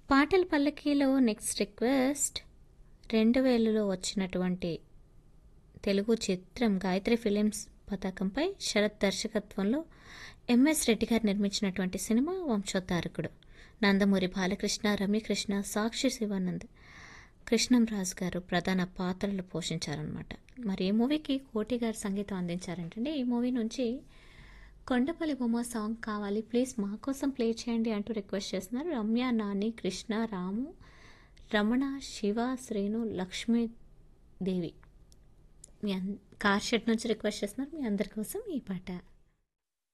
పాటల పల్లకీలో next request రెండు వేలలో వచ్చినటువంటి తెలుగు చిత్రం గాయత్రి ఫిలిమ్స్ పతాకంపై శరత్ దర్శకత్వంలో ఎంఎస్ రెడ్డి గారు నిర్మించినటువంటి సినిమా వంశోద్ధారకుడు నందమూరి బాలకృష్ణ రమ్యకృష్ణ సాక్షి శివానంద్ కృష్ణంరాజు గారు ప్రధాన పాత్రలు పోషించారనమాట మరి ఈ మూవీకి కోటి గారు సంగీతం అందించారంటండి ఈ మూవీ నుంచి కొండపల్లి బొమ్మ సాంగ్ కావాలి ప్లీజ్ మా కోసం ప్లే చేయండి అంటూ రిక్వెస్ట్ చేస్తున్నారు రమ్య నాని కృష్ణ రాము రమణ శివ శ్రేణు లక్ష్మీదేవి మీ అన్ కార్ షెడ్ నుంచి రిక్వెస్ట్ చేస్తున్నారు మీ అందరి కోసం ఈ పాట